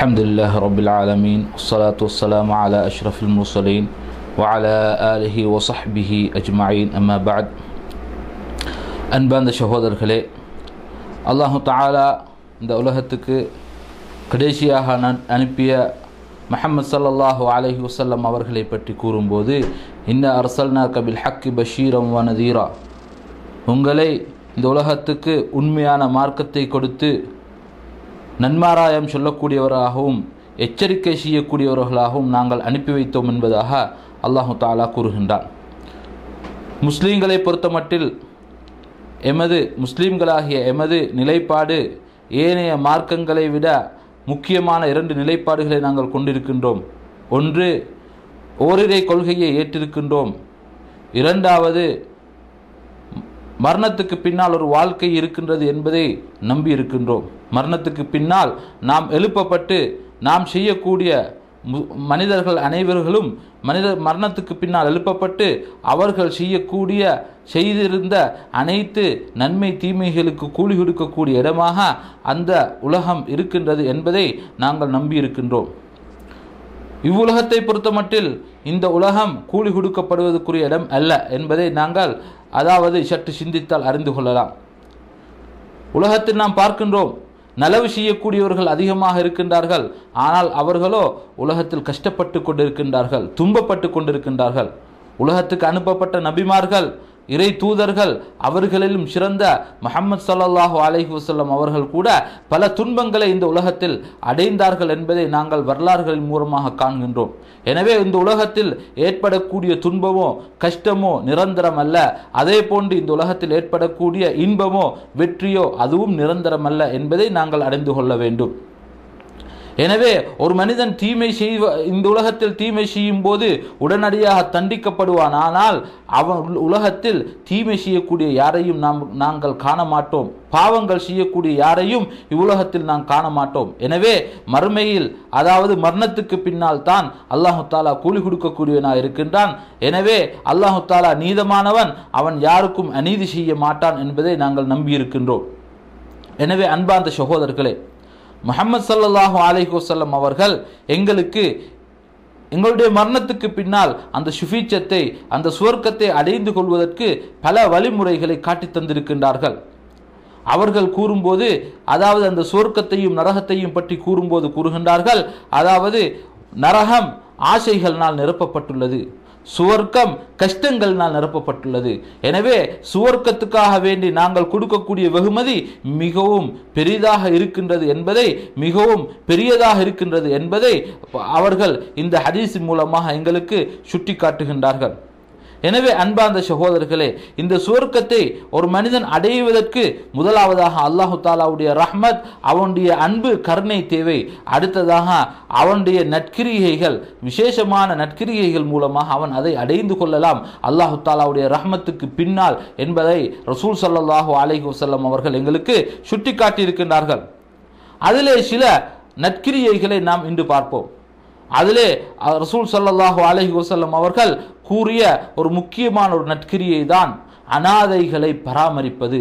الحمد لله رب العالمين والصلاة والسلام على أشرف المرسلين وعلى آله وصحبه أجمعين أما بعد அன்பார்ந்த சகோதரர்களே அல்லாஹு தாலா இந்த உலகத்துக்கு கடைசியாக நன் அனுப்பிய முஹம்மது ஸல்லல்லாஹு அலைஹி வஸல்லம் அவர்களை பற்றி கூறும்போது இன்ன அரசல்னா கபில் ஹக்கி பஷீரம் வ நதீரா உங்களை இந்த உலகத்துக்கு உண்மையான மார்க்கத்தை கொடுத்து நன்மாராயம் சொல்லக்கூடியவராகவும் எச்சரிக்கை செய்யக்கூடியவர்களாகவும் நாங்கள் அனுப்பி வைத்தோம் என்பதாக அல்லாஹு தாலா கூறுகின்றான் முஸ்லீம்களை பொறுத்தமட்டில் எமது முஸ்லீம்களாகிய எமது நிலைப்பாடு ஏனைய மார்க்கங்களை விட முக்கியமான இரண்டு நிலைப்பாடுகளை நாங்கள் கொண்டிருக்கின்றோம் ஒன்று ஓரிரை கொள்கையை ஏற்றிருக்கின்றோம் இரண்டாவது மரணத்துக்கு பின்னால் ஒரு வாழ்க்கை இருக்கின்றது என்பதை நம்பி இருக்கின்றோம் மரணத்துக்கு பின்னால் நாம் எழுப்பப்பட்டு நாம் செய்யக்கூடிய மு- மனிதர்கள் அனைவர்களும் மனித மரணத்துக்கு பின்னால் எழுப்பப்பட்டு அவர்கள் செய்யக்கூடிய செய்திருந்த அனைத்து நன்மை தீமைகளுக்கு கூலி கொடுக்கக்கூடிய இடமாக அந்த உலகம் இருக்கின்றது என்பதை நாங்கள் நம்பி இருக்கின்றோம் இவ்வுலகத்தை பொறுத்தமட்டில் இந்த உலகம் கூலி கொடுக்கப்படுவதற்குரிய இடம் அல்ல என்பதை நாங்கள் அதாவது சற்று சிந்தித்தால் அறிந்து கொள்ளலாம் உலகத்தில் நாம் பார்க்கின்றோம் நலவு செய்யக்கூடியவர்கள் அதிகமாக இருக்கின்றார்கள் ஆனால் அவர்களோ உலகத்தில் கஷ்டப்பட்டு கொண்டிருக்கின்றார்கள் துன்பப்பட்டு கொண்டிருக்கின்றார்கள் உலகத்துக்கு அனுப்பப்பட்ட நபிமார்கள் இறை தூதர்கள் அவர்களிலும் சிறந்த முஹம்மது ஸல்லல்லாஹு அலைஹி வஸல்லம் அவர்கள் கூட பல துன்பங்களை இந்த உலகத்தில் அடைந்தார்கள் என்பதை நாங்கள் வரலாறுகளின் மூலமாக காண்கின்றோம் எனவே இந்த உலகத்தில் ஏற்படக்கூடிய துன்பமோ கஷ்டமோ நிரந்தரம் அல்ல அதே போன்று இந்த உலகத்தில் ஏற்படக்கூடிய இன்பமோ வெற்றியோ அதுவும் நிரந்தரம் அல்ல என்பதை நாங்கள் அறிந்து கொள்ள வேண்டும் எனவே ஒரு மனிதன் தீமை செய்வ இந்த உலகத்தில் தீமை செய்யும் போது உடனடியாக தண்டிக்கப்படுவான் ஆனால் அவன் உல- உலகத்தில் தீமை செய்யக்கூடிய யாரையும் நாம் நாங்கள் காண மாட்டோம் பாவங்கள் செய்யக்கூடிய யாரையும் இவ்வுலகத்தில் நாம் காண மாட்டோம் எனவே மறுமையில் அதாவது மரணத்துக்கு பின்னால் தான் அல்லாஹு தாலா கூலி கொடுக்கக்கூடியவனாக இருக்கின்றான் எனவே அல்லாஹு தாலா நீதமானவன் அவன் யாருக்கும் அநீதி செய்ய மாட்டான் என்பதை நாங்கள் நம்பியிருக்கின்றோம் எனவே அன்பார்ந்த சகோதரர்களே முஹம்மது ஸல்லல்லாஹு அலைஹி வஸல்லம் அவர்கள் எங்களுக்கு எங்களுடைய மரணத்துக்கு பின்னால் அந்த சுஃபீச்சத்தை அந்த சுவர்க்கத்தை அடைந்து கொள்வதற்கு பல வழிமுறைகளை காட்டித் தந்திருக்கின்றார்கள் அவர்கள் கூறும்போது அதாவது அந்த சுவர்க்கத்தையும் நரகத்தையும் பற்றி கூறும்போது கூறுகின்றார்கள் அதாவது நரகம் ஆசைகள்னால் நிரப்பப்பட்டுள்ளது சுவர்க்கம் கஷ்டங்கள்னால் நிரப்பப்பட்டுள்ளது எனவே சுவர்க்கத்துக்காக வேண்டி நாங்கள் கொடுக்கக்கூடிய வெகுமதி மிகவும் பெரிதாக இருக்கின்றது என்பதை மிகவும் பெரியதாக இருக்கின்றது என்பதை அவர்கள் இந்த ஹதீஸின் மூலமாக எங்களுக்கு சுட்டி காட்டுகின்றார்கள் எனவே அன்பார்ந்த சகோதரர்களே இந்த சுவர்க்கத்தை ஒரு மனிதன் அடைவதற்கு முதலாவதாக அல்லாஹு தாலாவுடைய ரஹ்மத் அவனுடைய அன்பு கருணை தேவை அடுத்ததாக அவனுடைய நற்கிரிகைகள் விசேஷமான நற்கிரிகைகள் மூலமாக அவன் அதை அடைந்து கொள்ளலாம் அல்லாஹு தாலாவுடைய ரஹ்மத்துக்கு பின்னால் என்பதை ரசூல் ஸல்லல்லாஹு அலைஹி வஸல்லம் அவர்கள் எங்களுக்கு சுட்டிக்காட்டியிருக்கின்றார்கள் அதிலே சில நற்கிரியைகளை நாம் இன்று பார்ப்போம் அதிலே அஹ், ரசூல் ஸல்லல்லாஹு அலைஹி வஸல்லம் அவர்கள் கூறிய ஒரு முக்கியமான ஒரு நற்கிரியை தான் அனாதைகளை பராமரிப்பது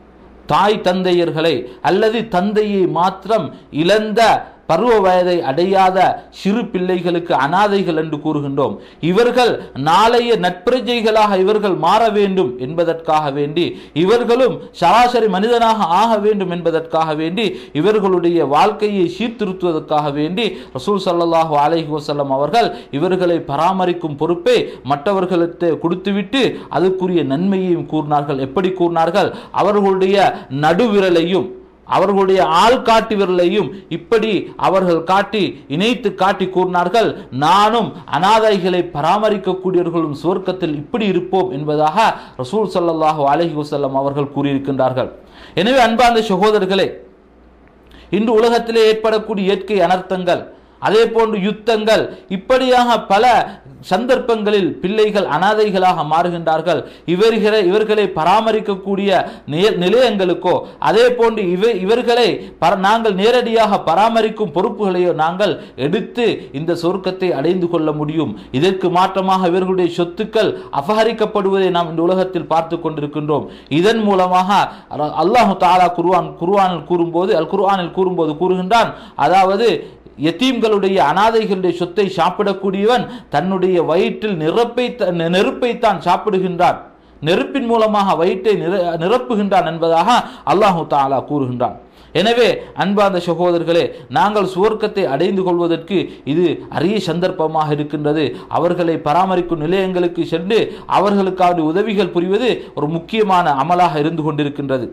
தாய் தந்தையர்களை அல்லது தந்தையை மாத்திரம் இழந்த பருவ வயதை அடையாத சிறு பிள்ளைகளுக்கு அனாதைகள் என்று கூறுகின்றோம் இவர்கள் நாளைய நட்பிரஜைகளாக இவர்கள் மாற வேண்டும் என்பதற்காக வேண்டி இவர்களும் சராசரி மனிதனாக ஆக வேண்டும் என்பதற்காக வேண்டி இவர்களுடைய வாழ்க்கையை சீர்திருத்துவதற்காக வேண்டி ரசூல் ஸல்லல்லாஹு அலைஹி வஸல்லம் அவர்கள் இவர்களை பராமரிக்கும் பொறுப்பை மற்றவர்களுக்கு கொடுத்துவிட்டு அதுக்குரிய நன்மையையும் கூறினார்கள் எப்படி கூறினார்கள் அவர்களுடைய நடுவிரலையும் அவர்களுடைய ஆள் காட்டி விரலையும் இப்படி அவர்கள் காட்டி இணைத்து காட்டி கூறினார்கள் நானும் அனாதைகளை பராமரிக்கக்கூடியவர்களும் சுவர்க்கத்தில் இப்படி இருப்போம் என்பதாக ரசூல் ஸல்லல்லாஹு அலைஹி வஸல்லம் அவர்கள் கூறியிருக்கின்றார்கள் எனவே அன்பார்ந்த சகோதரர்களே இன்று உலகத்திலே ஏற்படக்கூடிய இயற்கை அனர்த்தங்கள் அதே போன்று யுத்தங்கள் இப்படியாக பல சந்தர்ப்பங்களில் பிள்ளைகள் அனாதைகளாக மாறுகின்றார்கள் இவர்களை இவர்களை பராமரிக்கக்கூடிய நே- நிலையங்களுக்கோ அதே போன்று இவ இவர்களை பர- நாங்கள் நேரடியாக பராமரிக்கும் பொறுப்புகளையோ நாங்கள் எடுத்து இந்த சொர்க்கத்தை அடைந்து கொள்ள முடியும் இதற்கு மாற்றமாக இவர்களுடைய சொத்துக்கள் அபகரிக்கப்படுவதை நாம் இந்த உலகத்தில் பார்த்து கொண்டிருக்கின்றோம் இதன் மூலமாக அ- அல்லாஹு தாலா குர்ஆன் குர்ஆனில் கூறும்போது அல் குர்ஆனில் கூறும்போது கூறுகின்றான் அதாவது யத்தீம்களுடைய அனாதைகளுடைய சொத்தை சாப்பிடக்கூடியவன் தன்னுடைய வயிற்றில் நிரப்பை நெருப்பைத்தான் சாப்பிடுகின்றான் நெருப்பின் மூலமாக வயிற்றை நிர- நிரப்புகின்றான் என்பதாக அல்லாஹு தாலா கூறுகின்றான் எனவே அன்பார்ந்த சகோதரர்களே நாங்கள் சுவர்க்கத்தை அடைந்து கொள்வதற்கு இது அரிய சந்தர்ப்பமாக இருக்கின்றது அவர்களை பராமரிக்கும் நிலையங்களுக்கு சென்று அவர்களுக்கான உதவிகள் புரிவது ஒரு முக்கியமான அமலாக இருந்து கொண்டிருக்கின்றது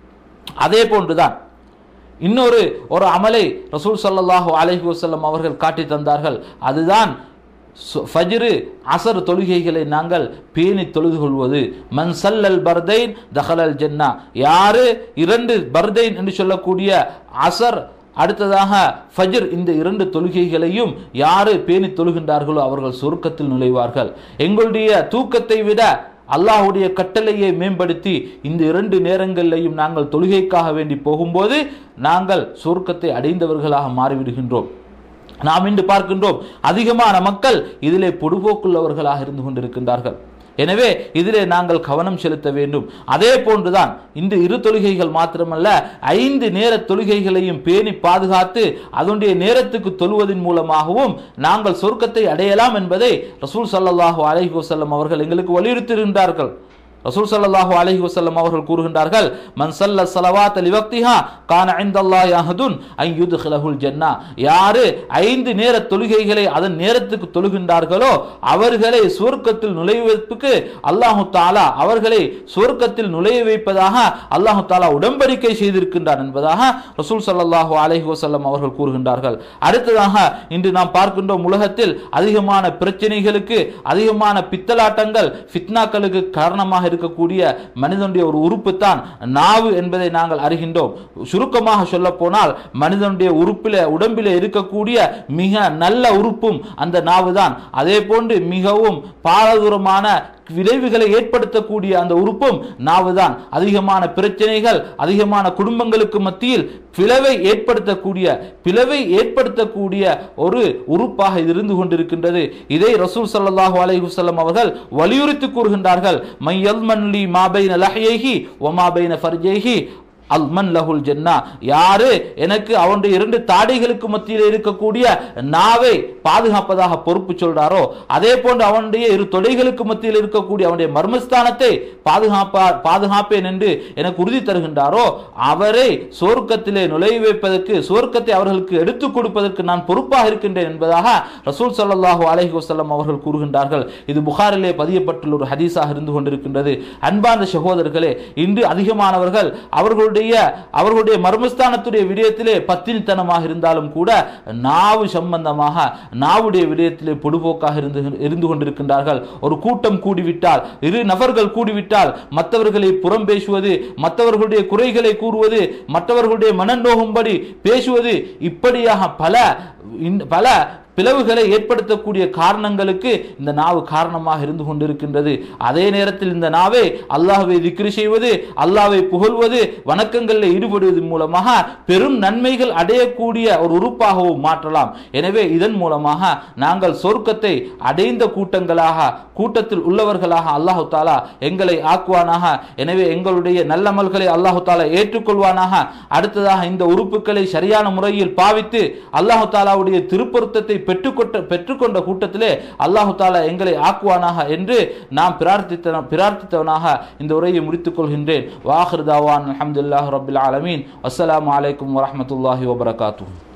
அதே போன்றுதான் இன்னொரு ஒரு அமலை ரசூல் ஸல்லல்லாஹு அலைஹி வஸல்லம் அவர்கள் காட்டி தந்தார்கள் அதுதான் சு- ஃபஜ்ரு அசர் தொழுகைகளை நாங்கள் பேணி தொழுது கொள்வது மன் சல்லல் பர்தைன் தஹலல் ஜன்னா யாரு இரண்டு பர்தைன் என்று சொல்லக்கூடிய அசர் அடுத்ததாக ஃபஜ்ர் இந்த இரண்டு தொழுகைகளையும் யாரு பேணி தொழுகின்றார்களோ அவர்கள் சொர்க்கத்தில் நுழைவார்கள் எங்களுடைய தூக்கத்தை விட அல்லாஹ்வுடைய கட்டளையை மேம்படுத்தி இந்த இரண்டு நேரங்களிலையும் நாங்கள் தொழுகைக்காக வேண்டி போகும்போது நாங்கள் சொர்க்கத்தை அடைந்தவர்களாக மாறிவிடுகின்றோம் நாம் இன்று பார்க்கின்றோம் அதிகமான மக்கள் இதிலே பொடுபோக்குள்ளவர்களாக இருந்து கொண்டிருக்கின்றார்கள் எனவே இதிலே நாங்கள் கவனம் செலுத்த வேண்டும் அதே போன்றுதான் இன்று இரு தொழுகைகள் மாத்திரமல்ல ஐந்து நேர தொழுகைகளையும் பேணி பாதுகாத்து அதனுடைய நேரத்துக்கு தொழுவதன் மூலமாகவும் நாங்கள் சொர்க்கத்தை அடையலாம் என்பதை ரசூல் ஸல்லல்லாஹு அலைஹி வஸல்லம் அவர்கள் எங்களுக்கு வலியுறுத்தியிருந்தார்கள் ரசூல் ஸல்லல்லாஹு அலைஹி வஸல்லம் அவர்கள் கூறுகின்றார்கள் மன் ஸல்ல ஸலவாத் லிவக்திஹா கான இன்தல்லாஹி அஹதுன் அன் யுத்கிலஹுல் ஜன்னா யாரு ஐந்து நேர தொழுகைகளை அதன் நேரத்துக்கு தொழுகின்றார்களோ அவர்களை சுவர்க்கத்தில் நுழைவதற்கு அல்லாஹு தாலா அவர்களை சுவர்க்கத்தில் நுழைய வைப்பதாக அல்லாஹு தாலா உடன்படிக்கை செய்திருக்கின்றான் என்பதாக ரசூல் ஸல்லல்லாஹு அலைஹி வஸல்லம் அவர்கள் கூறுகின்றார்கள் அடுத்ததாக இன்று நாம் பார்க்கின்றோம் உலகத்தில் அதிகமான பிரச்சனைகளுக்கு அதிகமான பித்தலாட்டங்கள் ஃபித்னாக்களுக்கு காரணமாக இருக்கக்கூடிய மனிதனுடைய ஒரு உறுப்பு தான் நாவு என்பதை நாங்கள் அறிகின்றோம் சுருக்கமாக சொல்ல போனால் மனிதனுடைய உறுப்பில உடம்பில இருக்கக்கூடிய மிக நல்ல உறுப்பும் அந்த நாவு தான் அதே போன்று மிகவும் பாரதூரமான விளைவுகளை ஏற்படுத்தக்கூடிய அந்த உறுப்பும் நாவுதான் அதிகமான பிரச்சனைகள் அதிகமான குடும்பங்களுக்கு மத்தியில் பிளவை ஏற்படுத்தக்கூடிய பிளவை ஏற்படுத்தக்கூடிய ஒரு உறுப்பாக இது இருந்து கொண்டிருக்கின்றது இதை ரசூல் ஸல்லல்லாஹு அலைஹி வஸல்லம் அவர்கள் வலியுறுத்தி கூறுகின்றார்கள் மை யல்மன் லி மா பைன லஹ்யைஹி வ மா பைன ஃபர்ஜைஹி அல்மன் லஹுல் ஜன்னா யாரு எனக்கு அவனுடைய இரண்டு தாடைகளுக்கு மத்தியில் இருக்கக்கூடிய நாவை பாதுகாப்பதாக பொறுப்பு சொல்றாரோ அதே போன்று அவனுடைய இரு தொடைகளுக்கு மத்தியில் இருக்கக்கூடிய அவனுடைய மர்மஸ்தானத்தை பாதுகாப்பா பாதுகாப்பேன் என்று எனக்கு உறுதி தருகின்றாரோ அவரை சுவர்க்கத்திலே நுழைய வைப்பதற்கு சுவர்க்கத்தை அவர்களுக்கு எடுத்துக் கொடுப்பதற்கு நான் பொறுப்பாக இருக்கின்றேன் என்பதாக ரசூல் ஸல்லல்லாஹு அலைஹி வஸல்லம் அவர்கள் கூறுகின்றார்கள் இது புகாரிலே பதியப்பட்டுள்ள ஒரு ஹதீஸாக இருந்து கொண்டிருக்கின்றது அன்பார்ந்த சகோதரர்களே இன்று அதிகமானவர்கள் அவர்களுடைய அவர்களுடைய மர்மஸ்தானத்துடைய விடயத்திலே பத்தினித்தனமாக இருந்தாலும் கூட நாவு சம்பந்தமாக நாவுடைய விடயத்திலே பொடுபோக்காக இருந்து இருந்து கொண்டிருக்கின்றார்கள் ஒரு கூட்டம் கூடிவிட்டால் இரு நபர்கள் கூடிவிட்டால் மற்றவர்களை புறம் பேசுவது மற்றவர்களுடைய குறைகளை கூறுவது மற்றவர்களுடைய மனநோகும்படி பேசுவது இப்படியாக பல இந்த- பல பிளவுகளை ஏற்படுத்தக்கூடிய காரணங்களுக்கு இந்த நாவு காரணமாக இருந்து கொண்டிருக்கின்றது அதே நேரத்தில் இந்த நாவை அல்லாஹ்வை திக்ரு செய்வது அல்லாஹ்வை புகழ்வது வணக்கங்களில் ஈடுபடுவதன் மூலமாக பெரும் நன்மைகள் அடையக்கூடிய ஒரு உறுப்பாகவும் மாற்றலாம் எனவே இதன் மூலமாக நாங்கள் சொர்க்கத்தை அடைந்த கூட்டங்களாக கூட்டத்தில் உள்ளவர்களாக அல்லாஹு தாலா எங்களை ஆக்குவானாக எனவே எங்களுடைய நல்லமல்களை அல்லாஹு தாலா ஏற்றுக்கொள்வானாக அடுத்ததாக இந்த உறுப்புகளை சரியான முறையில் பாவித்து அல்லாஹு தாலாவுடைய திருப்பொருத்தத்தை பெற்றுக்கொண்ட பெற்றுக்கொண்ட கூட்டத்திலே அல்லாஹு தாலா எங்களை ஆக்குவானாக என்று நாம் பிரார்த்தித்த பிரார்த்தித்தவனாக இந்த உரையை முடித்துக் கொள்கின்றேன் வாஹிர் தாவான் அலமதுல்லாஹ் ரபில் ஆலமீன் அஸ்ஸலாமு அலைக்கும் வரஹ்மத்துல்லாஹி வபரகாத்துஹு